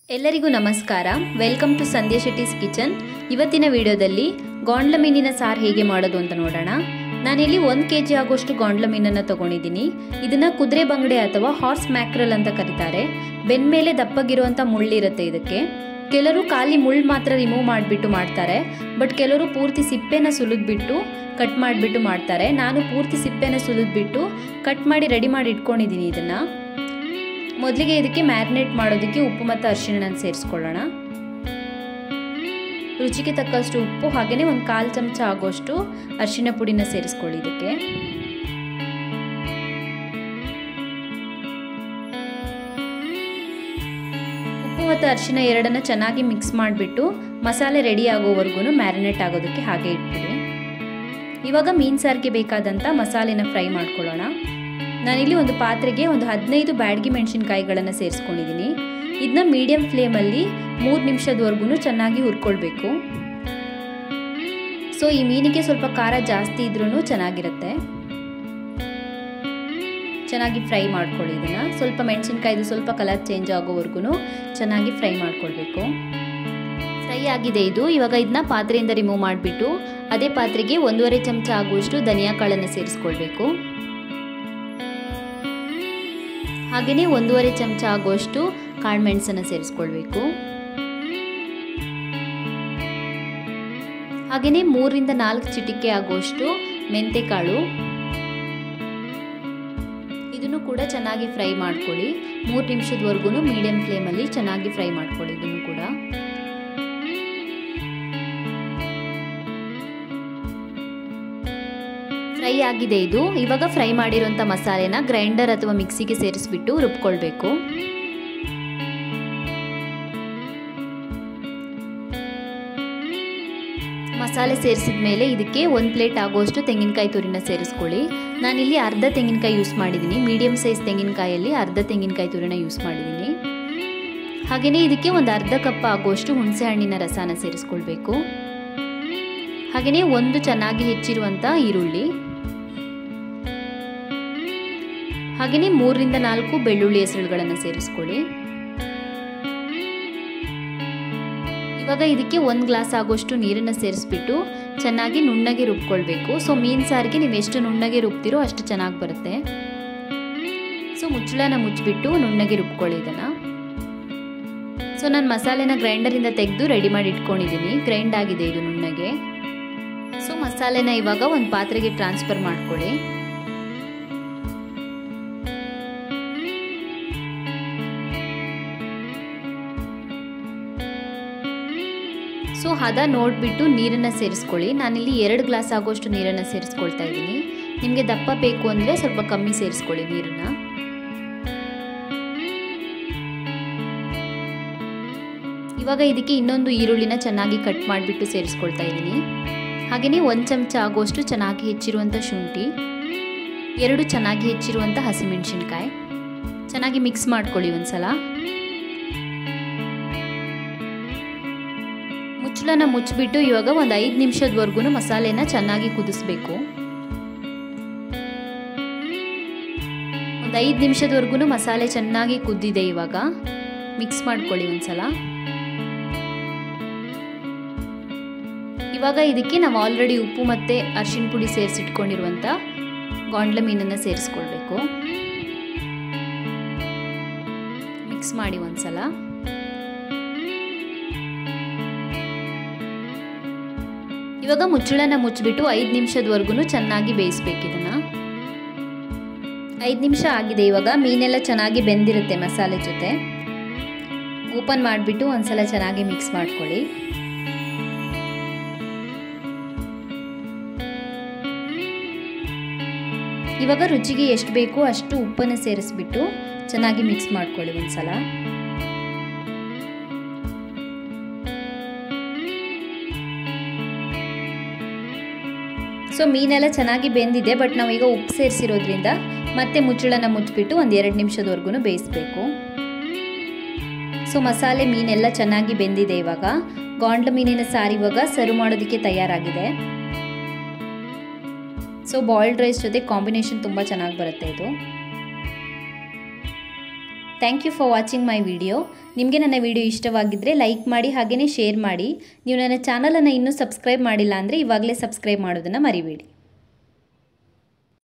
ಎಲ್ಲರಿಗೂ ನಮಸ್ಕಾರ welcome to Sandhya Shetty's kitchen ಇವತ್ತಿನ ವಿಡಿಯೋದಲ್ಲಿ ಗಾಂಡ್ಲ ಮೀನಿನ ಸಾರು ಹೇಗೆ ಮಾಡೋದು ಅಂತ ನೋಡೋಣ ನಾನಿಲ್ಲಿ ಒಂದು ಕೆ ಜಿ ಆಗೋಷ್ಟು ಗಾಂಡ್ಲ ಮೀನನ್ನು ತಗೊಂಡಿದ್ದೀನಿ ಇದನ್ನ ಕುದುರೆ ಬಂಗಡೆ ಅಥವಾ ಹಾರ್ಸ್ ಮ್ಯಾಕ್ರಲ್ ಅಂತ ಕರೀತಾರೆ ಬೆನ್ ಮೇಲೆ ದಪ್ಪಗಿರುವಂಥ ಮುಳ್ಳಿರುತ್ತೆ ಇದಕ್ಕೆ ಕೆಲವರು ಖಾಲಿ ಮುಳ್ಳು ಮಾತ್ರ ರಿಮೂವ್ ಮಾಡಿಬಿಟ್ಟು ಮಾಡ್ತಾರೆ ಬಟ್ ಕೆಲವರು ಪೂರ್ತಿ ಸಿಪ್ಪೆನ ಸುಲಿದ್ಬಿಟ್ಟು ಕಟ್ ಮಾಡಿಬಿಟ್ಟು ಮಾಡ್ತಾರೆ ನಾನು ಪೂರ್ತಿ ಸಿಪ್ಪೆನ ಸುಲಿದ್ಬಿಟ್ಟು ಕಟ್ ಮಾಡಿ ರೆಡಿ ಮಾಡಿ ಇಟ್ಕೊಂಡಿದ್ದೀನಿ ಇದನ್ನು ಮೊದಲಿಗೆ ಇದಕ್ಕೆ ಮ್ಯಾರಿನೇಟ್ ಮಾಡೋದಕ್ಕೆ ಉಪ್ಪು ಮತ್ತು ಅರಿಶಿಣ ಸೇರಿಸ್ಕೊಳ್ಳೋಣ ರುಚಿಗೆ ತಕ್ಕಷ್ಟು ಉಪ್ಪು ಹಾಗೆಯೇ ಒಂದು ಕಾಲು ಚಮಚ ಆಗೋಷ್ಟು ಅರಿಶಿಣ ಪುಡಿನ ಸೇರಿಸ್ಕೊಳ್ಳಿ ಇದಕ್ಕೆ ಉಪ್ಪು ಮತ್ತು ಅರಿಶಿಣ ಎರಡನ್ನ ಚೆನ್ನಾಗಿ ಮಿಕ್ಸ್ ಮಾಡಿಬಿಟ್ಟು ಮಸಾಲೆ ರೆಡಿ ಆಗೋವರೆಗೂ ಮ್ಯಾರಿನೇಟ್ ಆಗೋದಕ್ಕೆ ಹಾಗೆ ಇಟ್ಬಿಡಿ ಇವಾಗ ಮೀನು ಸಾರಿಗೆ ಬೇಕಾದಂಥ ಮಸಾಲೆನ ಫ್ರೈ ಮಾಡ್ಕೊಳ್ಳೋಣ ನಾನಿಲ್ಲಿ ಒಂದು ಪಾತ್ರೆಗೆ ಒಂದು ಹದಿನೈದು ಬ್ಯಾಡ್ಗಿ ಮೆಣಸಿನ್ಕಾಯಿಗಳನ್ನು ಸೇರಿಸ್ಕೊಂಡಿದ್ದೀನಿ ಇದನ್ನ ಮೀಡಿಯಂ ಫ್ಲೇಮಲ್ಲಿ ಮೂರು ನಿಮಿಷದವರೆಗೂ ಚೆನ್ನಾಗಿ ಹುರ್ಕೊಳ್ಬೇಕು ಸೊ ಈ ಮೀನಿಗೆ ಸ್ವಲ್ಪ ಖಾರ ಜಾಸ್ತಿ ಇದ್ರೂ ಚೆನ್ನಾಗಿರುತ್ತೆ ಚೆನ್ನಾಗಿ ಫ್ರೈ ಮಾಡ್ಕೊಳ್ಳಿ ಇದನ್ನು ಸ್ವಲ್ಪ ಮೆಣಸಿನ್ಕಾಯ್ದು ಸ್ವಲ್ಪ ಕಲರ್ ಚೇಂಜ್ ಆಗೋವರೆಗೂ ಚೆನ್ನಾಗಿ ಫ್ರೈ ಮಾಡ್ಕೊಳ್ಬೇಕು ಫ್ರೈ ಆಗಿದೆ ಇದು ಇವಾಗ ಇದನ್ನ ಪಾತ್ರೆಯಿಂದ ರಿಮೂವ್ ಮಾಡಿಬಿಟ್ಟು ಅದೇ ಪಾತ್ರೆಗೆ ಒಂದೂವರೆ ಚಮಚ ಆಗುವಷ್ಟು ಧನಿಯಾ ಕಾಳನ್ನು ಸೇರಿಸ್ಕೊಳ್ಬೇಕು ಹಾಗೆಯೇ ಒಂದೂವರೆ ಚಮಚ ಆಗುವಷ್ಟು ಕಾಳುಮೆಣಸನ್ನು ಸೇರಿಸ್ಕೊಳ್ಬೇಕು ಹಾಗೆಯೇ ಮೂರರಿಂದ ನಾಲ್ಕು ಚಿಟಿಕೆ ಆಗುವಷ್ಟು ಮೆಂತೆಕಾಳು ಇದನ್ನು ಕೂಡ ಚೆನ್ನಾಗಿ ಫ್ರೈ ಮಾಡ್ಕೊಳ್ಳಿ ಮೂರು ನಿಮಿಷದವರೆಗೂ ಮೀಡಿಯಂ ಫ್ಲೇಮಲ್ಲಿ ಚೆನ್ನಾಗಿ ಫ್ರೈ ಮಾಡ್ಕೊಳ್ಳಿ ಇದನ್ನು ಕೂಡ ಫ್ರೈ ಆಗಿದೆ ಇದು ಇವಾಗ ಫ್ರೈ ಮಾಡಿರೋಂಥ ಮಸಾಲೆನ ಗ್ರೈಂಡರ್ ಅಥವಾ ಮಿಕ್ಸಿಗೆ ಸೇರಿಸ್ಬಿಟ್ಟು ರುಬ್ಕೊಳ್ಬೇಕು ಮಸಾಲೆ ಸೇರಿಸಿದ ಮೇಲೆ ಇದಕ್ಕೆ ಒಂದು ಪ್ಲೇಟ್ ಆಗುವಷ್ಟು ತೆಂಗಿನಕಾಯಿ ತುರಿನ ಸೇರಿಸ್ಕೊಳ್ಳಿ ನಾನಿಲ್ಲಿ ಅರ್ಧ ತೆಂಗಿನಕಾಯಿ ಯೂಸ್ ಮಾಡಿದ್ದೀನಿ ಮೀಡಿಯಂ ಸೈಜ್ ತೆಂಗಿನಕಾಯಲ್ಲಿ ಅರ್ಧ ತೆಂಗಿನಕಾಯಿ ತುರಿನ ಯೂಸ್ ಮಾಡಿದ್ದೀನಿ ಹಾಗೆಯೇ ಇದಕ್ಕೆ ಒಂದು ಅರ್ಧ ಕಪ್ ಆಗುವಷ್ಟು ಹುಣಸೆ ಹಣ್ಣಿನ ರಸನ ಸೇರಿಸ್ಕೊಳ್ಬೇಕು ಹಾಗೆಯೇ ಒಂದು ಚೆನ್ನಾಗಿ ಹೆಚ್ಚಿರುವಂಥ ಈರುಳ್ಳಿ ಹಾಗೆಯೇ ಮೂರರಿಂದ ನಾಲ್ಕು ಬೆಳ್ಳುಳ್ಳಿ ಹೆಸರುಗಳನ್ನು ಸೇರಿಸ್ಕೊಳ್ಳಿ ಇವಾಗ ಇದಕ್ಕೆ ಒಂದು ಗ್ಲಾಸ್ ಆಗೋಷ್ಟು ನೀರನ್ನು ಸೇರಿಸ್ಬಿಟ್ಟು ಚೆನ್ನಾಗಿ ನುಣ್ಣಗೆ ರುಬ್ಕೊಳ್ಬೇಕು ಸೊ ಮೀನು ಸಾರಿಗೆ ನೀವು ಎಷ್ಟು ನುಣ್ಣಗೆ ರುಬ್ತಿರೋ ಅಷ್ಟು ಚೆನ್ನಾಗಿ ಬರುತ್ತೆ ಸೊ ಮುಚ್ಚಳನ ಮುಚ್ಚಿಬಿಟ್ಟು ನುಣ್ಣಗೆ ರುಬ್ಕೊಳ್ಳಿ ಇದನ್ನು ಸೊ ನಾನು ಮಸಾಲೆನ ಗ್ರೈಂಡರಿಂದ ತೆಗೆದು ರೆಡಿ ಮಾಡಿ ಇಟ್ಕೊಂಡಿದ್ದೀನಿ ಗ್ರೈಂಡ್ ಆಗಿದೆ ಇದು ನುಣ್ಣಗೆ ಸೊ ಮಸಾಲೆನ ಇವಾಗ ಒಂದು ಪಾತ್ರೆಗೆ ಟ್ರಾನ್ಸ್ಫರ್ ಮಾಡ್ಕೊಳ್ಳಿ ಸೊ ಹದ ನೋಡಿಬಿಟ್ಟು ನೀರನ್ನು ಸೇರಿಸ್ಕೊಳ್ಳಿ ನಾನಿಲ್ಲಿ ಎರಡು ಗ್ಲಾಸ್ ಆಗೋಷ್ಟು ನೀರನ್ನು ಸೇರಿಸ್ಕೊಳ್ತಾ ಇದ್ದೀನಿ ನಿಮಗೆ ದಪ್ಪ ಬೇಕು ಅಂದರೆ ಸ್ವಲ್ಪ ಕಮ್ಮಿ ಸೇರಿಸ್ಕೊಳ್ಳಿ ನೀರನ್ನು ಇವಾಗ ಇದಕ್ಕೆ ಇನ್ನೊಂದು ಈರುಳ್ಳಿನ ಚೆನ್ನಾಗಿ ಕಟ್ ಮಾಡಿಬಿಟ್ಟು ಸೇರಿಸ್ಕೊಳ್ತಾ ಇದ್ದೀನಿ ಹಾಗೆಯೇ ಒಂದು ಚಮಚ ಆಗುವಷ್ಟು ಚೆನ್ನಾಗಿ ಹೆಚ್ಚಿರುವಂಥ ಶುಂಠಿ ಎರಡು ಚೆನ್ನಾಗಿ ಹೆಚ್ಚಿರುವಂಥ ಹಸಿಮೆಣಸಿನ್ಕಾಯಿ ಚೆನ್ನಾಗಿ ಮಿಕ್ಸ್ ಮಾಡ್ಕೊಳ್ಳಿ ಒಂದ್ಸಲ ಮುಚ್ಚಳನ ಮುಚ್ಚಿಬಿಟ್ಟು ಇವಾಗ ಒಂದು ಐದು ನಿಮಿಷದವರೆಗೂ ಮಸಾಲೆನ ಚೆನ್ನಾಗಿ ಕುದಿಸ್ಬೇಕು ಒಂದು ಐದು ನಿಮಿಷದವರೆಗೂ ಮಸಾಲೆ ಚೆನ್ನಾಗಿ ಕುದ್ದಿದೆ ಇವಾಗ ಮಿಕ್ಸ್ ಮಾಡ್ಕೊಳ್ಳಿ ಒಂದ್ಸಲ ಇವಾಗ ಇದಕ್ಕೆ ನಾವು ಆಲ್ರೆಡಿ ಉಪ್ಪು ಮತ್ತು ಅರಿಶಿಣ ಪುಡಿ ಸೇರಿಸಿಟ್ಕೊಂಡಿರುವಂಥ ಗಾಂಡ್ಲ ಮೀನನ್ನು ಸೇರಿಸ್ಕೊಳ್ಬೇಕು ಮಿಕ್ಸ್ ಮಾಡಿ ಒಂದ್ಸಲ ಇವಾಗ ಮುಚ್ಚಳನ ಮುಚ್ಚಿಬಿಟ್ಟು ಐದು ನಿಮಿಷದವರೆಗೂ ಚೆನ್ನಾಗಿ ಬೇಯಿಸ್ಬೇಕು ಇದನ್ನು ಐದು ನಿಮಿಷ ಆಗಿದೆ ಇವಾಗ ಮೀನೆಲ್ಲ ಚೆನ್ನಾಗಿ ಬೆಂದಿರುತ್ತೆ ಮಸಾಲೆ ಜೊತೆ ಓಪನ್ ಮಾಡಿಬಿಟ್ಟು ಒಂದ್ಸಲ ಚೆನ್ನಾಗಿ ಮಿಕ್ಸ್ ಮಾಡ್ಕೊಳ್ಳಿ ಇವಾಗ ರುಚಿಗೆ ಎಷ್ಟು ಬೇಕೋ ಅಷ್ಟು ಉಪ್ಪನ್ನು ಸೇರಿಸ್ಬಿಟ್ಟು ಚೆನ್ನಾಗಿ ಮಿಕ್ಸ್ ಮಾಡ್ಕೊಳ್ಳಿ ಒಂದ್ಸಲ ಸೊ ಮೀನೆಲ್ಲ ಚೆನ್ನಾಗಿ ಬೆಂದಿದೆ ಬಟ್ ನಾವೀಗ ಉಪ್ಪು ಸೇರಿಸಿರೋದ್ರಿಂದ ಮತ್ತೆ ಮುಚ್ಚಳನ ಮುಚ್ಚಿಬಿಟ್ಟು ಒಂದು ಎರಡು ನಿಮಿಷದವರೆಗೂ ಬೇಯಿಸ್ಬೇಕು ಸೊ ಮಸಾಲೆ ಮೀನೆಲ್ಲ ಚೆನ್ನಾಗಿ ಬೆಂದಿದೆ ಇವಾಗ ಗಾಂಡ್ಲ ಮೀನಿನ ಸಾರು ಇವಾಗ ಸರ್ವ್ ಮಾಡೋದಕ್ಕೆ ತಯಾರಾಗಿದೆ ಸೊ ಬಾಯ್ಲ್ಡ್ ರೈಸ್ ಜೊತೆ ಕಾಂಬಿನೇಷನ್ ತುಂಬ ಚೆನ್ನಾಗಿ ಬರುತ್ತೆ ಇದು thank you for watching my video ನಿಮಗೆ ನನ್ನ ವಿಡಿಯೋ ಇಷ್ಟವಾಗಿದ್ದರೆ ಲೈಕ್ ಮಾಡಿ ಹಾಗೆಯೇ ಶೇರ್ ಮಾಡಿ ನೀವು ನನ್ನ ಚಾನಲನ್ನು ಇನ್ನೂ ಸಬ್ಸ್ಕ್ರೈಬ್ ಮಾಡಿಲ್ಲ ಅಂದರೆ ಇವಾಗಲೇ ಸಬ್ಸ್ಕ್ರೈಬ್ ಮಾಡೋದನ್ನು ಮರಿಬೇಡಿ